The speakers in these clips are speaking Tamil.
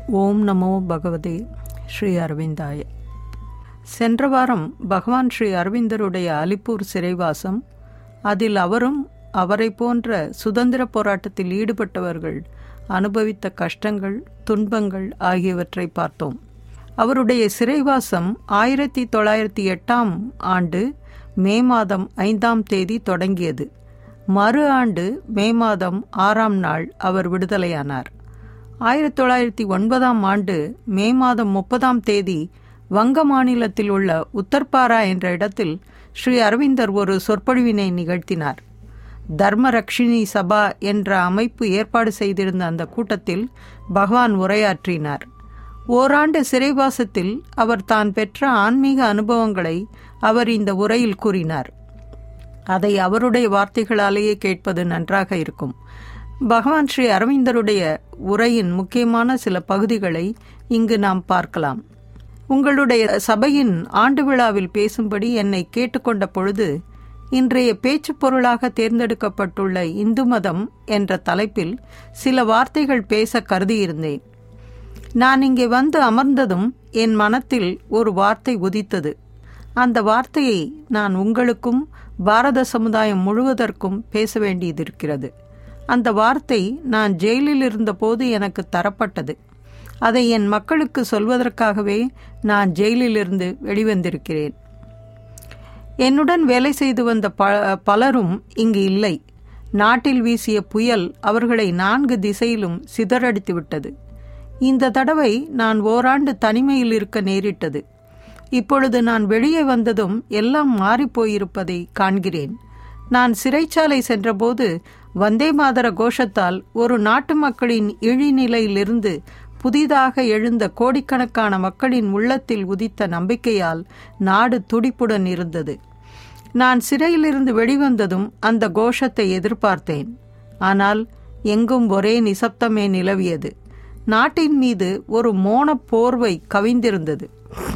ஓம் நமோ பகவதே ஸ்ரீ அரவிந்தாய சென்ற வாரம் பகவான் ஸ்ரீ அரவிந்தருடைய அலிப்பூர் சிறைவாசம் அதில் அவரும் அவரை போன்ற சுதந்திர போராட்டத்தில் ஈடுபட்டவர்கள் அனுபவித்த கஷ்டங்கள் துன்பங்கள் ஆகியவற்றை பார்த்தோம் அவருடைய சிறைவாசம் ஆயிரத்தி தொள்ளாயிரத்தி எட்டாம் ஆண்டு மே மாதம் ஐந்தாம் தேதி தொடங்கியது மறு ஆண்டு மே மாதம் ஆறாம் நாள் அவர் விடுதலையானார் ஆயிரத்தி தொள்ளாயிரத்தி ஒன்பதாம் ஆண்டு மே மாதம் முப்பதாம் தேதி வங்க மாநிலத்தில் உள்ள உத்தர்பாரா என்ற இடத்தில் ஸ்ரீ அரவிந்தர் ஒரு சொற்பொழிவினை நிகழ்த்தினார் தர்மரக்ஷினி சபா என்ற அமைப்பு ஏற்பாடு செய்திருந்த அந்த கூட்டத்தில் பகவான் உரையாற்றினார் ஓராண்டு சிறைவாசத்தில் அவர் தான் பெற்ற ஆன்மீக அனுபவங்களை அவர் இந்த உரையில் கூறினார் அதை அவருடைய வார்த்தைகளாலேயே கேட்பது நன்றாக இருக்கும் பகவான் ஸ்ரீ அரவிந்தருடைய உரையின் முக்கியமான சில பகுதிகளை இங்கு நாம் பார்க்கலாம் உங்களுடைய சபையின் ஆண்டு விழாவில் பேசும்படி என்னை கேட்டுக்கொண்ட பொழுது இன்றைய பேச்சு பொருளாக தேர்ந்தெடுக்கப்பட்டுள்ள இந்து மதம் என்ற தலைப்பில் சில வார்த்தைகள் பேச கருதியிருந்தேன் நான் இங்கே வந்து அமர்ந்ததும் என் மனத்தில் ஒரு வார்த்தை உதித்தது அந்த வார்த்தையை நான் உங்களுக்கும் பாரத சமுதாயம் முழுவதற்கும் பேச வேண்டியதிருக்கிறது அந்த வார்த்தை நான் ஜெயிலில் இருந்தபோது எனக்கு தரப்பட்டது அதை என் மக்களுக்கு சொல்வதற்காகவே நான் ஜெயிலிலிருந்து வெளிவந்திருக்கிறேன் என்னுடன் வேலை செய்து வந்த ப பலரும் இங்கு இல்லை நாட்டில் வீசிய புயல் அவர்களை நான்கு திசையிலும் சிதறடித்து விட்டது இந்த தடவை நான் ஓராண்டு தனிமையில் இருக்க நேரிட்டது இப்பொழுது நான் வெளியே வந்ததும் எல்லாம் மாறிப்போயிருப்பதை காண்கிறேன் நான் சிறைச்சாலை சென்றபோது வந்தே மாதர கோஷத்தால் ஒரு நாட்டு மக்களின் இழிநிலையிலிருந்து புதிதாக எழுந்த கோடிக்கணக்கான மக்களின் உள்ளத்தில் உதித்த நம்பிக்கையால் நாடு துடிப்புடன் இருந்தது நான் சிறையிலிருந்து வெளிவந்ததும் அந்த கோஷத்தை எதிர்பார்த்தேன் ஆனால் எங்கும் ஒரே நிசப்தமே நிலவியது நாட்டின் மீது ஒரு மோன போர்வை கவிந்திருந்தது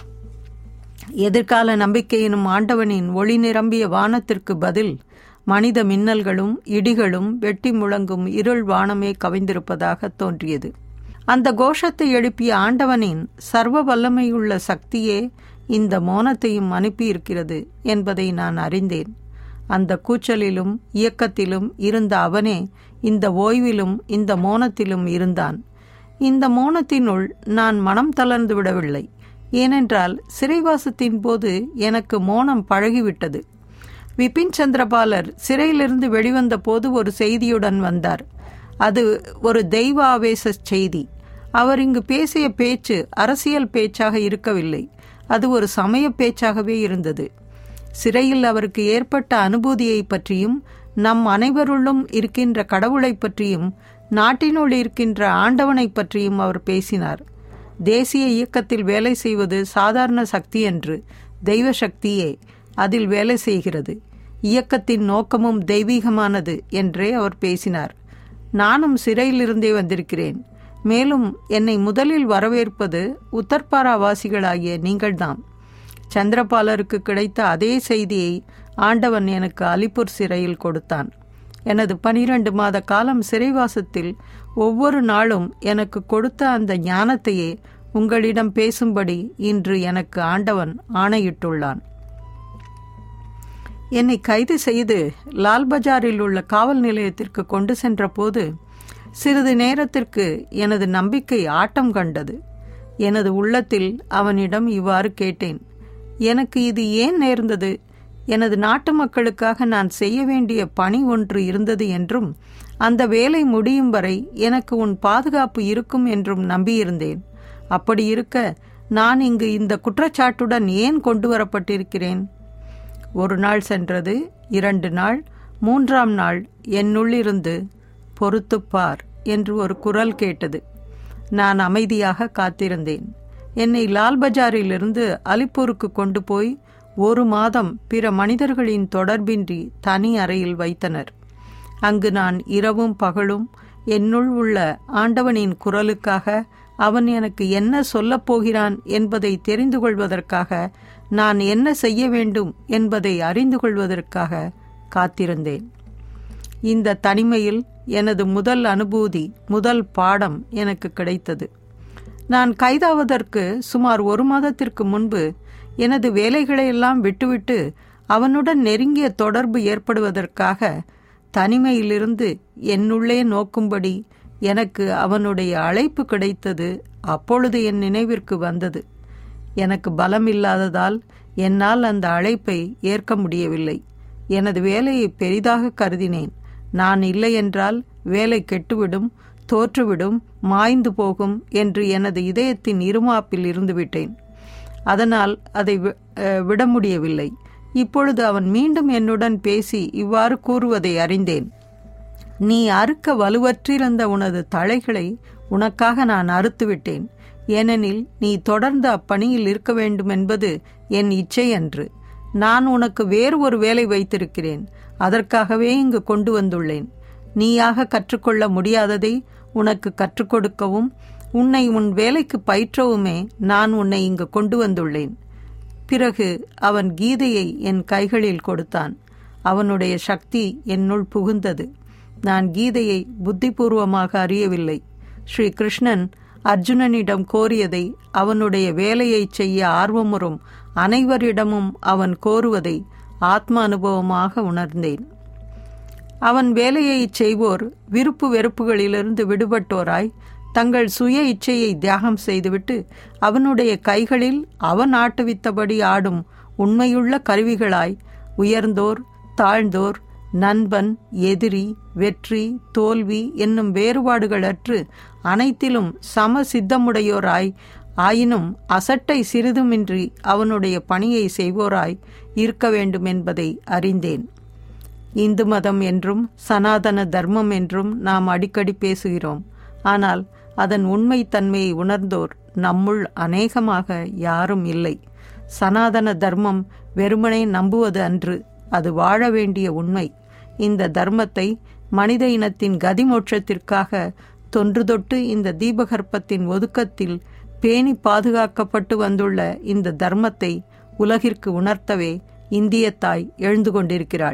எதிர்கால நம்பிக்கையினும் ஆண்டவனின் ஒளி நிரம்பிய வானத்திற்கு பதில் மனித மின்னல்களும் இடிகளும் வெட்டி முழங்கும் இருள் வானமே கவிந்திருப்பதாக தோன்றியது அந்த கோஷத்தை எழுப்பிய ஆண்டவனின் சர்வ வல்லமையுள்ள சக்தியே இந்த மோனத்தையும் அனுப்பியிருக்கிறது என்பதை நான் அறிந்தேன் அந்த கூச்சலிலும் இயக்கத்திலும் இருந்த அவனே இந்த ஓய்விலும் இந்த மோனத்திலும் இருந்தான் இந்த மோனத்தினுள் நான் மனம் தளர்ந்து விடவில்லை ஏனென்றால் சிறைவாசத்தின் போது எனக்கு மோனம் பழகிவிட்டது விபின் சந்திரபாலர் சிறையிலிருந்து வெளிவந்த போது ஒரு செய்தியுடன் வந்தார் அது ஒரு தெய்வ ஆவேச செய்தி அவர் இங்கு பேசிய பேச்சு அரசியல் பேச்சாக இருக்கவில்லை அது ஒரு சமய பேச்சாகவே இருந்தது சிறையில் அவருக்கு ஏற்பட்ட அனுபூதியை பற்றியும் நம் அனைவருள்ளும் இருக்கின்ற கடவுளை பற்றியும் நாட்டினுள் இருக்கின்ற ஆண்டவனை பற்றியும் அவர் பேசினார் தேசிய இயக்கத்தில் வேலை செய்வது சாதாரண சக்தி என்று தெய்வ சக்தியே அதில் வேலை செய்கிறது இயக்கத்தின் நோக்கமும் தெய்வீகமானது என்றே அவர் பேசினார் நானும் சிறையிலிருந்தே வந்திருக்கிறேன் மேலும் என்னை முதலில் வரவேற்பது உத்தர்பாராவாசிகளாகிய நீங்கள்தான் சந்திரபாலருக்கு கிடைத்த அதே செய்தியை ஆண்டவன் எனக்கு அலிப்பூர் சிறையில் கொடுத்தான் எனது பனிரெண்டு மாத காலம் சிறைவாசத்தில் ஒவ்வொரு நாளும் எனக்கு கொடுத்த அந்த ஞானத்தையே உங்களிடம் பேசும்படி இன்று எனக்கு ஆண்டவன் ஆணையிட்டுள்ளான் என்னை கைது செய்து லால் பஜாரில் உள்ள காவல் நிலையத்திற்கு கொண்டு சென்றபோது சிறிது நேரத்திற்கு எனது நம்பிக்கை ஆட்டம் கண்டது எனது உள்ளத்தில் அவனிடம் இவ்வாறு கேட்டேன் எனக்கு இது ஏன் நேர்ந்தது எனது நாட்டு மக்களுக்காக நான் செய்ய வேண்டிய பணி ஒன்று இருந்தது என்றும் அந்த வேலை முடியும் வரை எனக்கு உன் பாதுகாப்பு இருக்கும் என்றும் நம்பியிருந்தேன் அப்படி இருக்க நான் இங்கு இந்த குற்றச்சாட்டுடன் ஏன் கொண்டு வரப்பட்டிருக்கிறேன் ஒரு நாள் சென்றது இரண்டு நாள் மூன்றாம் நாள் என்னுள்ளிருந்து பொறுத்துப்பார் என்று ஒரு குரல் கேட்டது நான் அமைதியாக காத்திருந்தேன் என்னை லால் பஜாரிலிருந்து அலிப்பூருக்கு கொண்டு போய் ஒரு மாதம் பிற மனிதர்களின் தொடர்பின்றி தனி அறையில் வைத்தனர் அங்கு நான் இரவும் பகலும் என்னுள் உள்ள ஆண்டவனின் குரலுக்காக அவன் எனக்கு என்ன சொல்லப் போகிறான் என்பதை தெரிந்து கொள்வதற்காக நான் என்ன செய்ய வேண்டும் என்பதை அறிந்து கொள்வதற்காக காத்திருந்தேன் இந்த தனிமையில் எனது முதல் அனுபூதி முதல் பாடம் எனக்கு கிடைத்தது நான் கைதாவதற்கு சுமார் ஒரு மாதத்திற்கு முன்பு எனது வேலைகளையெல்லாம் விட்டுவிட்டு அவனுடன் நெருங்கிய தொடர்பு ஏற்படுவதற்காக தனிமையிலிருந்து என்னுள்ளே நோக்கும்படி எனக்கு அவனுடைய அழைப்பு கிடைத்தது அப்பொழுது என் நினைவிற்கு வந்தது எனக்கு பலம் இல்லாததால் என்னால் அந்த அழைப்பை ஏற்க முடியவில்லை எனது வேலையை பெரிதாக கருதினேன் நான் இல்லை என்றால் வேலை கெட்டுவிடும் தோற்றுவிடும் மாய்ந்து போகும் என்று எனது இதயத்தின் இருமாப்பில் இருந்துவிட்டேன் அதனால் அதை விட முடியவில்லை இப்பொழுது அவன் மீண்டும் என்னுடன் பேசி இவ்வாறு கூறுவதை அறிந்தேன் நீ அறுக்க வலுவற்றிருந்த உனது தழைகளை உனக்காக நான் அறுத்துவிட்டேன் ஏனெனில் நீ தொடர்ந்து அப்பணியில் இருக்க வேண்டும் என்பது என் இச்சை அன்று நான் உனக்கு வேறு ஒரு வேலை வைத்திருக்கிறேன் அதற்காகவே இங்கு கொண்டு வந்துள்ளேன் நீயாக கற்றுக்கொள்ள முடியாததை உனக்கு கற்றுக் கொடுக்கவும் உன்னை உன் வேலைக்கு பயிற்றவுமே நான் உன்னை இங்கு கொண்டு வந்துள்ளேன் பிறகு அவன் கீதையை என் கைகளில் கொடுத்தான் அவனுடைய சக்தி என்னுள் புகுந்தது நான் கீதையை புத்திபூர்வமாக அறியவில்லை ஸ்ரீ கிருஷ்ணன் அர்ஜுனனிடம் கோரியதை அவனுடைய வேலையை செய்ய ஆர்வமுறும் அனைவரிடமும் அவன் கோருவதை ஆத்ம அனுபவமாக உணர்ந்தேன் அவன் வேலையை செய்வோர் விருப்பு வெறுப்புகளிலிருந்து விடுபட்டோராய் தங்கள் சுய இச்சையை தியாகம் செய்துவிட்டு அவனுடைய கைகளில் அவன் ஆட்டுவித்தபடி ஆடும் உண்மையுள்ள கருவிகளாய் உயர்ந்தோர் தாழ்ந்தோர் நண்பன் எதிரி வெற்றி தோல்வி என்னும் வேறுபாடுகளற்று அனைத்திலும் சம சித்தமுடையோராய் ஆயினும் அசட்டை சிறிதுமின்றி அவனுடைய பணியை செய்வோராய் இருக்க வேண்டும் என்பதை அறிந்தேன் இந்து மதம் என்றும் சனாதன தர்மம் என்றும் நாம் அடிக்கடி பேசுகிறோம் ஆனால் அதன் உண்மை தன்மையை உணர்ந்தோர் நம்முள் அநேகமாக யாரும் இல்லை சனாதன தர்மம் வெறுமனே நம்புவது அன்று அது வாழ வேண்டிய உண்மை இந்த தர்மத்தை மனித இனத்தின் கதிமோட்சத்திற்காக தொன்று தொட்டு இந்த தீபகற்பத்தின் ஒதுக்கத்தில் பேணி பாதுகாக்கப்பட்டு வந்துள்ள இந்த தர்மத்தை உலகிற்கு உணர்த்தவே இந்திய தாய் எழுந்து கொண்டிருக்கிறாள்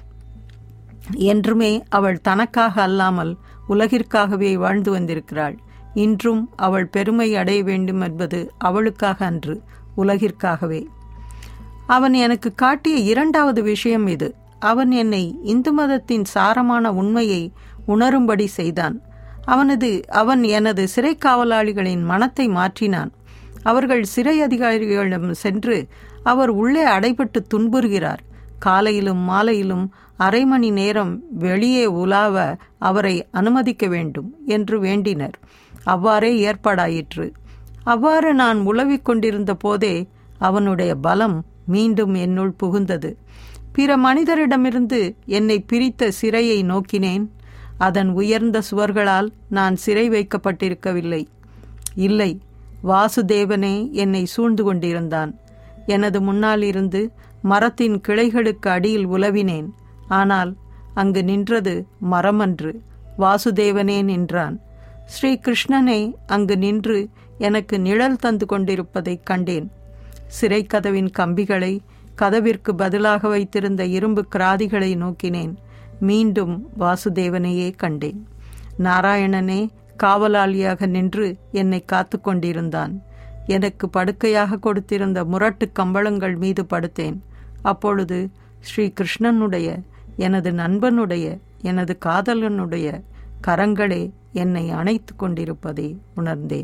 என்றுமே அவள் தனக்காக அல்லாமல் உலகிற்காகவே வாழ்ந்து வந்திருக்கிறாள் இன்றும் அவள் பெருமை அடைய வேண்டும் என்பது அவளுக்காக அன்று உலகிற்காகவே அவன் எனக்கு காட்டிய இரண்டாவது விஷயம் இது அவன் என்னை இந்து மதத்தின் சாரமான உண்மையை உணரும்படி செய்தான் அவனது அவன் எனது சிறை காவலாளிகளின் மனத்தை மாற்றினான் அவர்கள் சிறை அதிகாரிகளிடம் சென்று அவர் உள்ளே அடைபட்டு துன்புறுகிறார் காலையிலும் மாலையிலும் அரை மணி நேரம் வெளியே உலாவ அவரை அனுமதிக்க வேண்டும் என்று வேண்டினர் அவ்வாறே ஏற்பாடாயிற்று அவ்வாறு நான் உலவிக் கொண்டிருந்த போதே அவனுடைய பலம் மீண்டும் என்னுள் புகுந்தது பிற மனிதரிடமிருந்து என்னை பிரித்த சிறையை நோக்கினேன் அதன் உயர்ந்த சுவர்களால் நான் சிறை வைக்கப்பட்டிருக்கவில்லை இல்லை வாசுதேவனே என்னை சூழ்ந்து கொண்டிருந்தான் எனது முன்னால் இருந்து மரத்தின் கிளைகளுக்கு அடியில் உலவினேன் ஆனால் அங்கு நின்றது மரமன்று வாசுதேவனே நின்றான் ஸ்ரீ கிருஷ்ணனே அங்கு நின்று எனக்கு நிழல் தந்து கொண்டிருப்பதைக் கண்டேன் சிறை கதவின் கம்பிகளை கதவிற்கு பதிலாக வைத்திருந்த இரும்பு கிராதிகளை நோக்கினேன் மீண்டும் வாசுதேவனையே கண்டேன் நாராயணனே காவலாளியாக நின்று என்னை காத்து கொண்டிருந்தான் எனக்கு படுக்கையாக கொடுத்திருந்த முரட்டு கம்பளங்கள் மீது படுத்தேன் அப்பொழுது ஸ்ரீ கிருஷ்ணனுடைய எனது நண்பனுடைய எனது காதலனுடைய கரங்களே என்னை அணைத்து கொண்டிருப்பதை உணர்ந்தேன்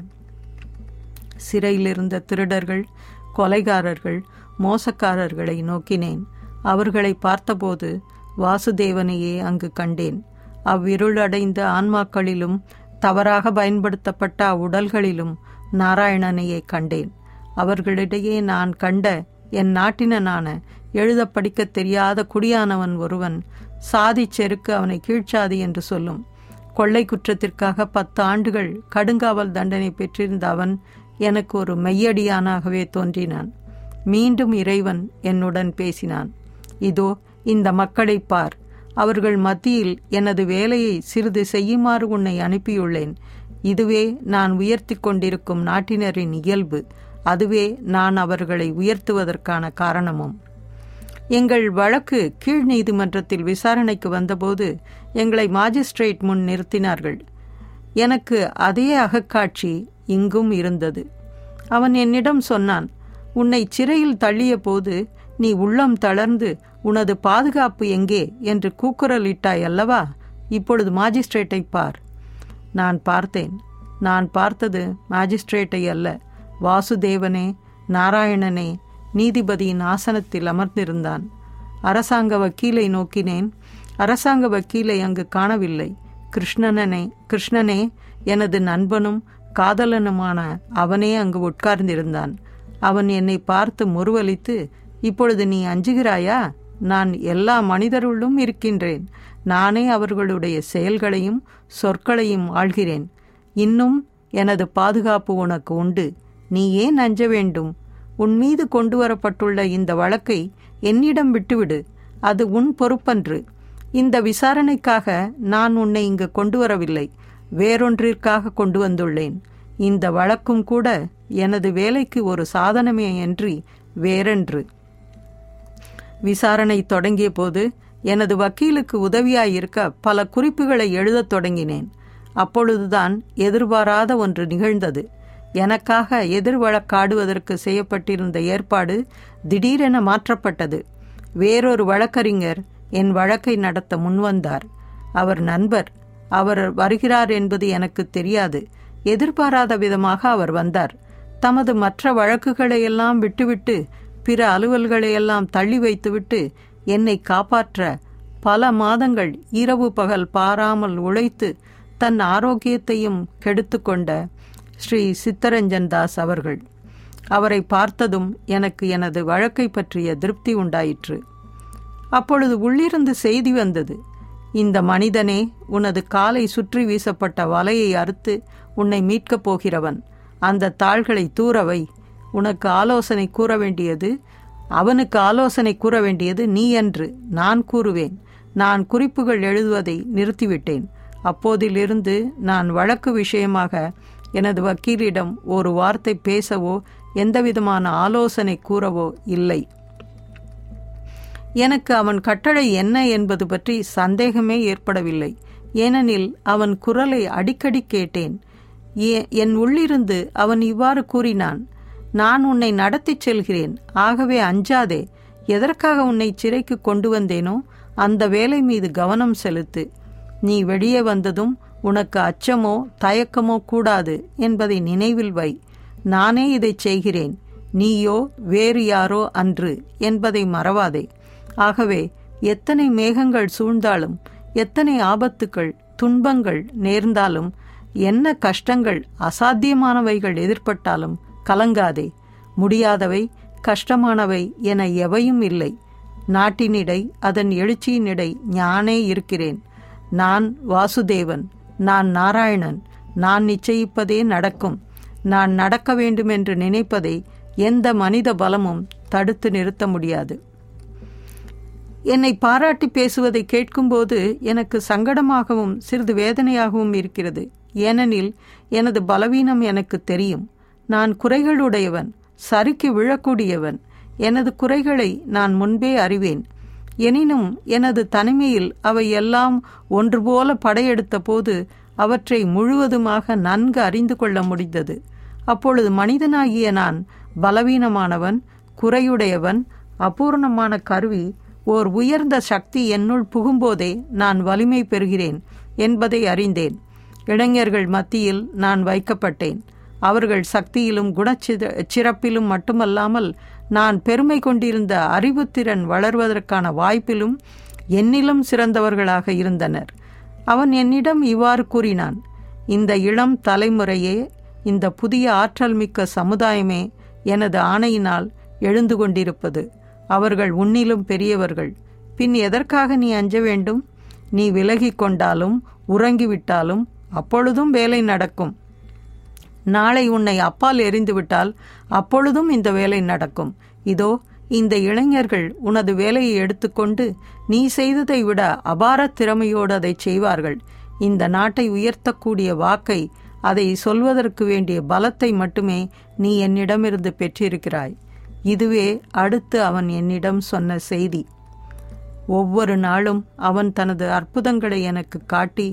சிறையிலிருந்த திருடர்கள் கொலைகாரர்கள் மோசக்காரர்களை நோக்கினேன் அவர்களை பார்த்தபோது வாசுதேவனையே அங்கு கண்டேன் அவ்விருளடைந்த ஆன்மாக்களிலும் தவறாக பயன்படுத்தப்பட்ட அவ்வுடல்களிலும் நாராயணனையே கண்டேன் அவர்களிடையே நான் கண்ட என் நாட்டினனான எழுத படிக்க தெரியாத குடியானவன் ஒருவன் சாதி செருக்கு அவனை கீழ்ச்சாதி என்று சொல்லும் கொள்ளை குற்றத்திற்காக பத்து ஆண்டுகள் கடுங்காவல் தண்டனை பெற்றிருந்த அவன் எனக்கு ஒரு மெய்யடியானாகவே தோன்றினான் மீண்டும் இறைவன் என்னுடன் பேசினான் இதோ இந்த மக்களை பார் அவர்கள் மத்தியில் எனது வேலையை சிறிது செய்யுமாறு உன்னை அனுப்பியுள்ளேன் இதுவே நான் உயர்த்தி கொண்டிருக்கும் நாட்டினரின் இயல்பு அதுவே நான் அவர்களை உயர்த்துவதற்கான காரணமும் எங்கள் வழக்கு கீழ் நீதிமன்றத்தில் விசாரணைக்கு வந்தபோது எங்களை மாஜிஸ்ட்ரேட் முன் நிறுத்தினார்கள் எனக்கு அதே அகக்காட்சி இங்கும் இருந்தது அவன் என்னிடம் சொன்னான் உன்னை சிறையில் தள்ளிய போது நீ உள்ளம் தளர்ந்து உனது பாதுகாப்பு எங்கே என்று கூக்குரலிட்டாய் அல்லவா இப்பொழுது மாஜிஸ்ட்ரேட்டை பார் நான் பார்த்தேன் நான் பார்த்தது மாஜிஸ்ட்ரேட்டை அல்ல வாசுதேவனே நாராயணனே நீதிபதியின் ஆசனத்தில் அமர்ந்திருந்தான் அரசாங்க வக்கீலை நோக்கினேன் அரசாங்க வக்கீலை அங்கு காணவில்லை கிருஷ்ணனனே கிருஷ்ணனே எனது நண்பனும் காதலனுமான அவனே அங்கு உட்கார்ந்திருந்தான் அவன் என்னை பார்த்து முருவலித்து இப்பொழுது நீ அஞ்சுகிறாயா நான் எல்லா மனிதருள்ளும் இருக்கின்றேன் நானே அவர்களுடைய செயல்களையும் சொற்களையும் ஆள்கிறேன் இன்னும் எனது பாதுகாப்பு உனக்கு உண்டு நீ ஏன் அஞ்ச வேண்டும் உன் மீது கொண்டு வரப்பட்டுள்ள இந்த வழக்கை என்னிடம் விட்டுவிடு அது உன் பொறுப்பன்று இந்த விசாரணைக்காக நான் உன்னை இங்கு கொண்டு வரவில்லை வேறொன்றிற்காக கொண்டு வந்துள்ளேன் இந்த வழக்கும் கூட எனது வேலைக்கு ஒரு சாதனமே அன்றி வேறென்று விசாரணை தொடங்கிய போது எனது வக்கீலுக்கு உதவியாயிருக்க பல குறிப்புகளை எழுதத் தொடங்கினேன் அப்பொழுதுதான் எதிர்பாராத ஒன்று நிகழ்ந்தது எனக்காக எதிர் வழக்காடுவதற்கு செய்யப்பட்டிருந்த ஏற்பாடு திடீரென மாற்றப்பட்டது வேறொரு வழக்கறிஞர் என் வழக்கை நடத்த முன்வந்தார் அவர் நண்பர் அவர் வருகிறார் என்பது எனக்கு தெரியாது எதிர்பாராத விதமாக அவர் வந்தார் தமது மற்ற வழக்குகளையெல்லாம் விட்டுவிட்டு பிற அலுவல்களையெல்லாம் தள்ளி வைத்துவிட்டு என்னை காப்பாற்ற பல மாதங்கள் இரவு பகல் பாராமல் உழைத்து தன் ஆரோக்கியத்தையும் கெடுத்துக்கொண்ட ஸ்ரீ சித்தரஞ்சன் தாஸ் அவர்கள் அவரை பார்த்ததும் எனக்கு எனது வழக்கை பற்றிய திருப்தி உண்டாயிற்று அப்பொழுது உள்ளிருந்து செய்தி வந்தது இந்த மனிதனே உனது காலை சுற்றி வீசப்பட்ட வலையை அறுத்து உன்னை மீட்கப் போகிறவன் அந்த தாள்களை தூரவை உனக்கு ஆலோசனை கூற வேண்டியது அவனுக்கு ஆலோசனை கூற வேண்டியது நீ என்று நான் கூறுவேன் நான் குறிப்புகள் எழுதுவதை நிறுத்திவிட்டேன் அப்போதிலிருந்து நான் வழக்கு விஷயமாக எனது வக்கீலிடம் ஒரு வார்த்தை பேசவோ எந்தவிதமான ஆலோசனை கூறவோ இல்லை எனக்கு அவன் கட்டளை என்ன என்பது பற்றி சந்தேகமே ஏற்படவில்லை ஏனெனில் அவன் குரலை அடிக்கடி கேட்டேன் என் உள்ளிருந்து அவன் இவ்வாறு கூறினான் நான் உன்னை நடத்திச் செல்கிறேன் ஆகவே அஞ்சாதே எதற்காக உன்னை சிறைக்கு கொண்டு வந்தேனோ அந்த வேலை மீது கவனம் செலுத்து நீ வெளியே வந்ததும் உனக்கு அச்சமோ தயக்கமோ கூடாது என்பதை நினைவில் வை நானே இதை செய்கிறேன் நீயோ வேறு யாரோ அன்று என்பதை மறவாதே ஆகவே எத்தனை மேகங்கள் சூழ்ந்தாலும் எத்தனை ஆபத்துக்கள் துன்பங்கள் நேர்ந்தாலும் என்ன கஷ்டங்கள் அசாத்தியமானவைகள் எதிர்பட்டாலும் கலங்காதே முடியாதவை கஷ்டமானவை என எவையும் இல்லை நாட்டினிடை அதன் எழுச்சியினிடை ஞானே இருக்கிறேன் நான் வாசுதேவன் நான் நாராயணன் நான் நிச்சயிப்பதே நடக்கும் நான் நடக்க வேண்டுமென்று நினைப்பதை எந்த மனித பலமும் தடுத்து நிறுத்த முடியாது என்னை பாராட்டி பேசுவதை கேட்கும்போது எனக்கு சங்கடமாகவும் சிறிது வேதனையாகவும் இருக்கிறது ஏனெனில் எனது பலவீனம் எனக்கு தெரியும் நான் குறைகளுடையவன் சறுக்கி விழக்கூடியவன் எனது குறைகளை நான் முன்பே அறிவேன் எனினும் எனது தனிமையில் அவை எல்லாம் ஒன்று போல படையெடுத்த போது அவற்றை முழுவதுமாக நன்கு அறிந்து கொள்ள முடிந்தது அப்பொழுது மனிதனாகிய நான் பலவீனமானவன் குறையுடையவன் அபூர்ணமான கருவி ஓர் உயர்ந்த சக்தி என்னுள் புகும்போதே நான் வலிமை பெறுகிறேன் என்பதை அறிந்தேன் இளைஞர்கள் மத்தியில் நான் வைக்கப்பட்டேன் அவர்கள் சக்தியிலும் குணச்சித சிறப்பிலும் மட்டுமல்லாமல் நான் பெருமை கொண்டிருந்த அறிவுத்திறன் வளர்வதற்கான வாய்ப்பிலும் என்னிலும் சிறந்தவர்களாக இருந்தனர் அவன் என்னிடம் இவ்வாறு கூறினான் இந்த இளம் தலைமுறையே இந்த புதிய ஆற்றல் மிக்க சமுதாயமே எனது ஆணையினால் எழுந்து கொண்டிருப்பது அவர்கள் உன்னிலும் பெரியவர்கள் பின் எதற்காக நீ அஞ்ச வேண்டும் நீ விலகி கொண்டாலும் உறங்கிவிட்டாலும் அப்பொழுதும் வேலை நடக்கும் நாளை உன்னை அப்பால் எறிந்துவிட்டால் அப்பொழுதும் இந்த வேலை நடக்கும் இதோ இந்த இளைஞர்கள் உனது வேலையை எடுத்துக்கொண்டு நீ செய்ததை விட அபார திறமையோடு அதை செய்வார்கள் இந்த நாட்டை உயர்த்தக்கூடிய வாக்கை அதை சொல்வதற்கு வேண்டிய பலத்தை மட்டுமே நீ என்னிடமிருந்து பெற்றிருக்கிறாய் இதுவே அடுத்து அவன் என்னிடம் சொன்ன செய்தி ஒவ்வொரு நாளும் அவன் தனது அற்புதங்களை எனக்கு காட்டி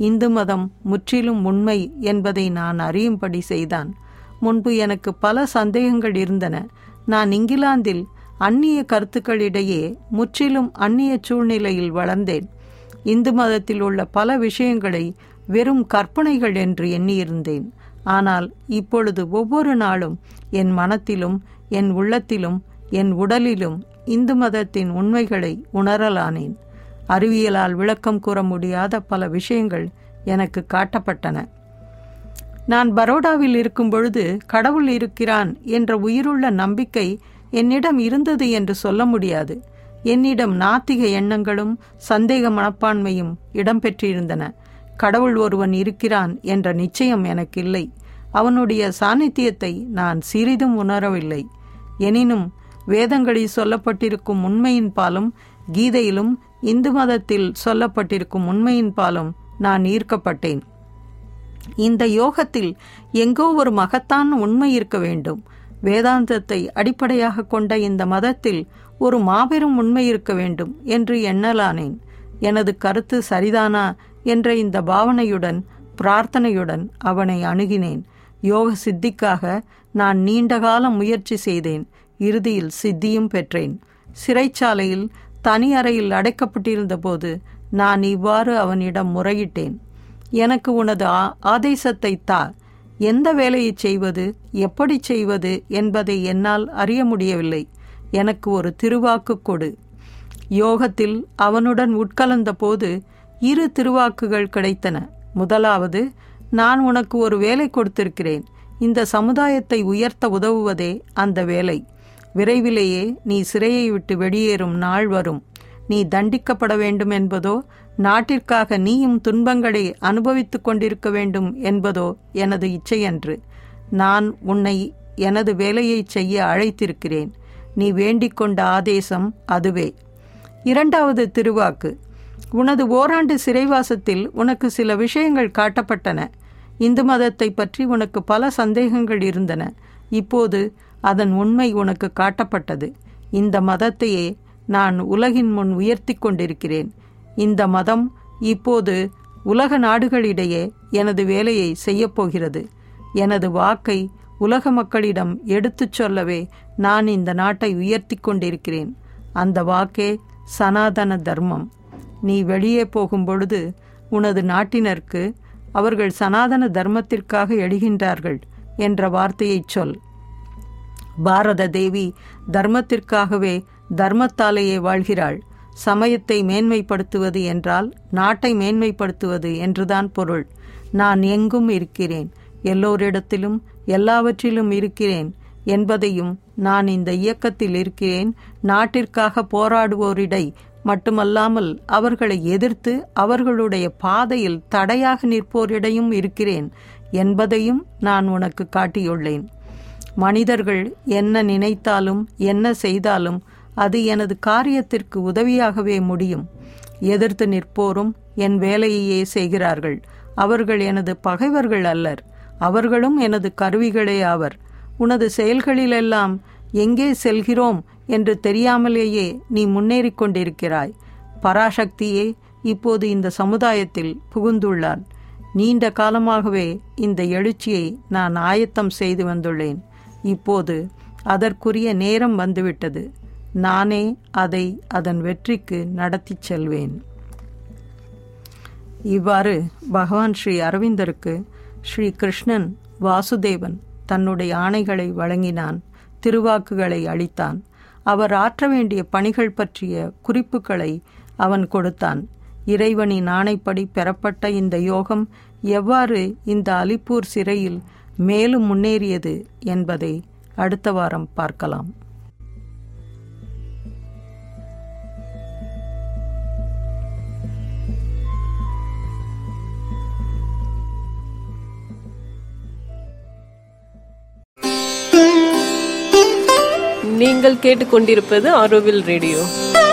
இந்து மதம் முற்றிலும் உண்மை என்பதை நான் அறியும்படி செய்தான் முன்பு எனக்கு பல சந்தேகங்கள் இருந்தன நான் இங்கிலாந்தில் அந்நிய கருத்துக்களிடையே முற்றிலும் அந்நிய சூழ்நிலையில் வளர்ந்தேன் இந்து மதத்தில் உள்ள பல விஷயங்களை வெறும் கற்பனைகள் என்று எண்ணியிருந்தேன் ஆனால் இப்பொழுது ஒவ்வொரு நாளும் என் மனத்திலும் என் உள்ளத்திலும் என் உடலிலும் இந்து மதத்தின் உண்மைகளை உணரலானேன் அறிவியலால் விளக்கம் கூற முடியாத பல விஷயங்கள் எனக்கு காட்டப்பட்டன நான் பரோடாவில் இருக்கும் பொழுது கடவுள் இருக்கிறான் என்ற உயிருள்ள நம்பிக்கை என்னிடம் இருந்தது என்று சொல்ல முடியாது என்னிடம் நாத்திக எண்ணங்களும் சந்தேக மனப்பான்மையும் இடம்பெற்றிருந்தன கடவுள் ஒருவன் இருக்கிறான் என்ற நிச்சயம் எனக்கு இல்லை அவனுடைய சாநித்தியத்தை நான் சிறிதும் உணரவில்லை எனினும் வேதங்களில் சொல்லப்பட்டிருக்கும் உண்மையின் பாலும் கீதையிலும் இந்து மதத்தில் சொல்லப்பட்டிருக்கும் உண்மையின் பாலும் நான் ஈர்க்கப்பட்டேன் இந்த யோகத்தில் எங்கோ ஒரு மகத்தான உண்மை இருக்க வேண்டும் வேதாந்தத்தை அடிப்படையாக கொண்ட இந்த மதத்தில் ஒரு மாபெரும் உண்மை இருக்க வேண்டும் என்று எண்ணலானேன் எனது கருத்து சரிதானா என்ற இந்த பாவனையுடன் பிரார்த்தனையுடன் அவனை அணுகினேன் யோக சித்திக்காக நான் நீண்டகால முயற்சி செய்தேன் இறுதியில் சித்தியும் பெற்றேன் சிறைச்சாலையில் தனி அறையில் அடைக்கப்பட்டிருந்த போது நான் இவ்வாறு அவனிடம் முறையிட்டேன் எனக்கு உனது ஆதேசத்தை தா எந்த வேலையை செய்வது எப்படி செய்வது என்பதை என்னால் அறிய முடியவில்லை எனக்கு ஒரு திருவாக்கு கொடு யோகத்தில் அவனுடன் உட்கலந்த போது இரு திருவாக்குகள் கிடைத்தன முதலாவது நான் உனக்கு ஒரு வேலை கொடுத்திருக்கிறேன் இந்த சமுதாயத்தை உயர்த்த உதவுவதே அந்த வேலை விரைவிலேயே நீ சிறையை விட்டு வெளியேறும் நாள் வரும் நீ தண்டிக்கப்பட வேண்டும் என்பதோ நாட்டிற்காக நீயும் துன்பங்களை அனுபவித்துக் கொண்டிருக்க வேண்டும் என்பதோ எனது இச்சையன்று நான் உன்னை எனது வேலையை செய்ய அழைத்திருக்கிறேன் நீ வேண்டிக் கொண்ட ஆதேசம் அதுவே இரண்டாவது திருவாக்கு உனது ஓராண்டு சிறைவாசத்தில் உனக்கு சில விஷயங்கள் காட்டப்பட்டன இந்து மதத்தை பற்றி உனக்கு பல சந்தேகங்கள் இருந்தன இப்போது அதன் உண்மை உனக்கு காட்டப்பட்டது இந்த மதத்தையே நான் உலகின் முன் உயர்த்தி கொண்டிருக்கிறேன் இந்த மதம் இப்போது உலக நாடுகளிடையே எனது வேலையை செய்யப்போகிறது எனது வாக்கை உலக மக்களிடம் எடுத்துச் சொல்லவே நான் இந்த நாட்டை உயர்த்தி கொண்டிருக்கிறேன் அந்த வாக்கே சனாதன தர்மம் நீ வெளியே போகும் பொழுது உனது நாட்டினருக்கு அவர்கள் சனாதன தர்மத்திற்காக எழுகின்றார்கள் என்ற வார்த்தையைச் சொல் பாரத தேவி தர்மத்திற்காகவே தர்மத்தாலேயே வாழ்கிறாள் சமயத்தை மேன்மைப்படுத்துவது என்றால் நாட்டை மேன்மைப்படுத்துவது என்றுதான் பொருள் நான் எங்கும் இருக்கிறேன் எல்லோரிடத்திலும் எல்லாவற்றிலும் இருக்கிறேன் என்பதையும் நான் இந்த இயக்கத்தில் இருக்கிறேன் நாட்டிற்காக போராடுவோரிடை மட்டுமல்லாமல் அவர்களை எதிர்த்து அவர்களுடைய பாதையில் தடையாக நிற்போரிடையும் இருக்கிறேன் என்பதையும் நான் உனக்கு காட்டியுள்ளேன் மனிதர்கள் என்ன நினைத்தாலும் என்ன செய்தாலும் அது எனது காரியத்திற்கு உதவியாகவே முடியும் எதிர்த்து நிற்போரும் என் வேலையையே செய்கிறார்கள் அவர்கள் எனது பகைவர்கள் அல்லர் அவர்களும் எனது கருவிகளே ஆவர் உனது செயல்களிலெல்லாம் எங்கே செல்கிறோம் என்று தெரியாமலேயே நீ முன்னேறிக் கொண்டிருக்கிறாய் பராசக்தியே இப்போது இந்த சமுதாயத்தில் புகுந்துள்ளான் நீண்ட காலமாகவே இந்த எழுச்சியை நான் ஆயத்தம் செய்து வந்துள்ளேன் இப்போது அதற்குரிய நேரம் வந்துவிட்டது நானே அதை அதன் வெற்றிக்கு நடத்திச் செல்வேன் இவ்வாறு பகவான் ஸ்ரீ அரவிந்தருக்கு ஸ்ரீ கிருஷ்ணன் வாசுதேவன் தன்னுடைய ஆணைகளை வழங்கினான் திருவாக்குகளை அளித்தான் அவர் ஆற்ற வேண்டிய பணிகள் பற்றிய குறிப்புகளை அவன் கொடுத்தான் இறைவனின் ஆணைப்படி பெறப்பட்ட இந்த யோகம் எவ்வாறு இந்த அலிப்பூர் சிறையில் மேலும் முன்னேறியது என்பதை அடுத்த வாரம் பார்க்கலாம் நீங்கள் கேட்டுக்கொண்டிருப்பது ஆரோவில் ரேடியோ